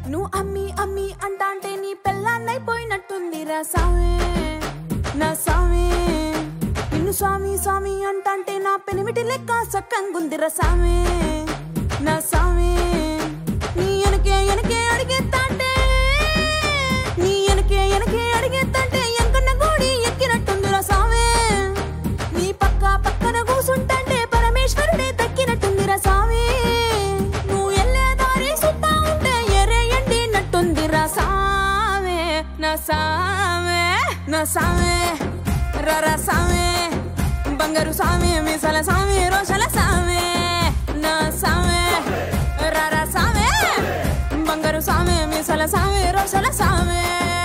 నువ్వు అమ్మి అమ్మి అంటాంటే నీ పెళ్ళాన్నైపోయినట్టుంది రా సామి నా సామి నిన్ను స్వామి స్వామి అంటాంటే నా పెనిమిటి లెక్క సక్కంగుంది రా సామి నా సామి నీ వెనకే వెనకే అడిగేస్తాంటే నీ వెనకే వెనకే అడిగేస్తాంటే ఎంకన్న గోడి ఎక్కినట్టుంది రా సామి నీ పక్క పక్కన కూసుంటాంటే పరమేశ్వరుడే దక్కినట్టుంది రా సామి నువ్వు ఎల్లే దారి సుత్తా ఉంటే ఎరే ఎండినట్టుంది రా సామే నా సామే నా సామే రరా సామే బంగారు సామి మిసల సామి రోషల సామే నా సామే రరా సామే బంగారు సామి మిసల సామి రోషల సామే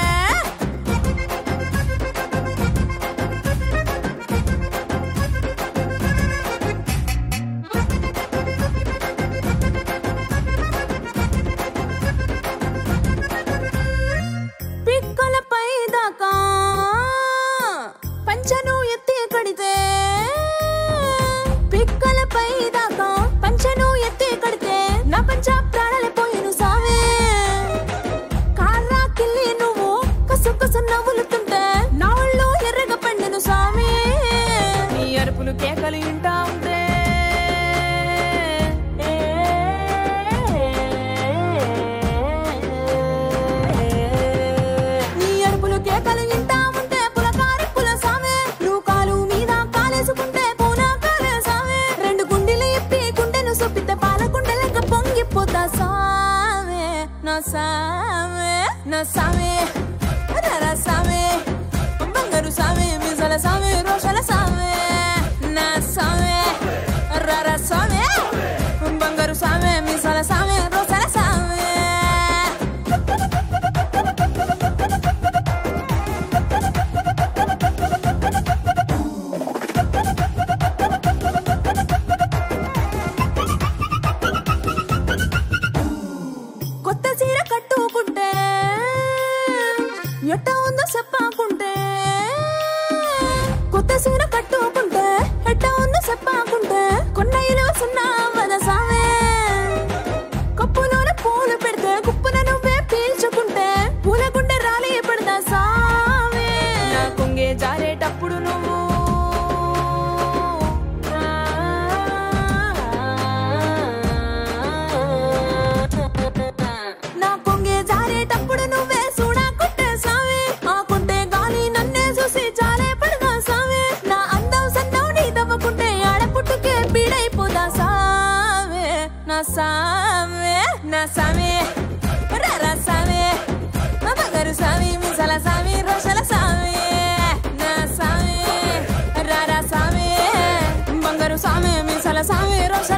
పిక్కలపై దాకా పంచను ఎత్తి కడితే పిక్కలపై దాకా పంచను ఎత్తి కడితే నా పంచ ప్రాణాలే పోయిను సావే కారా కిల్లి నువ్వు కసు కసు నవ్వులుతుంటే నా ఒళ్ళు ఎర్రగా పండును సామి నీ అరుపులు కేకలు ఇంటా ఉంటే నీ అరుపులు కేకలు ఇంటా ఉంటే పులకారి పుల సామే నువ్వు కాలు మీద కాలేసుకుంటే పూనా కాలే సామే రెండు గుండెలు ఇప్పి గుండెను సొప్పితే పాల గుండెలెక్క పొంగిపోతా సామే నా సామే నా సామే రరా సామే బంగారు సామే మిజల సామే రోషల సామే నా సామే రరా సామే బంగారు సామే మిసల సామే రోషల సామే కొత్త చీర కట్టుకుంటే ఎట్ట ఉందో చెప్పాకుంటే కొత్త చీర కట్టుకుంటే ఎట్ట ఉందో చెప్పాకుంటే కొన్నయ్యలో సున్నా వద సామే కప్పులోన పూలు పెడితే కుప్పున నువ్వే పీల్చుకుంటే పూల గుండె రాలి పెడతా సామే నా కొంగే జారేటప్పుడు నువ్వు నా కొంగే జారేటప్పుడు నువ్వే చూడా కొట్టే సామి ఆ కొంటే గాలి నన్నే చూసి చాలే పడగా సామి నా అందం సందం నీ దవ్వకుంటే ఆడ పుట్టుకే పీడైపోదా సామే నా సామే నా సామే రరా సామే నా బంగారు సామి మిసల సామి రోషల సామి నా సామి రరా సామి బంగారు సామి మిసల సామి రోషల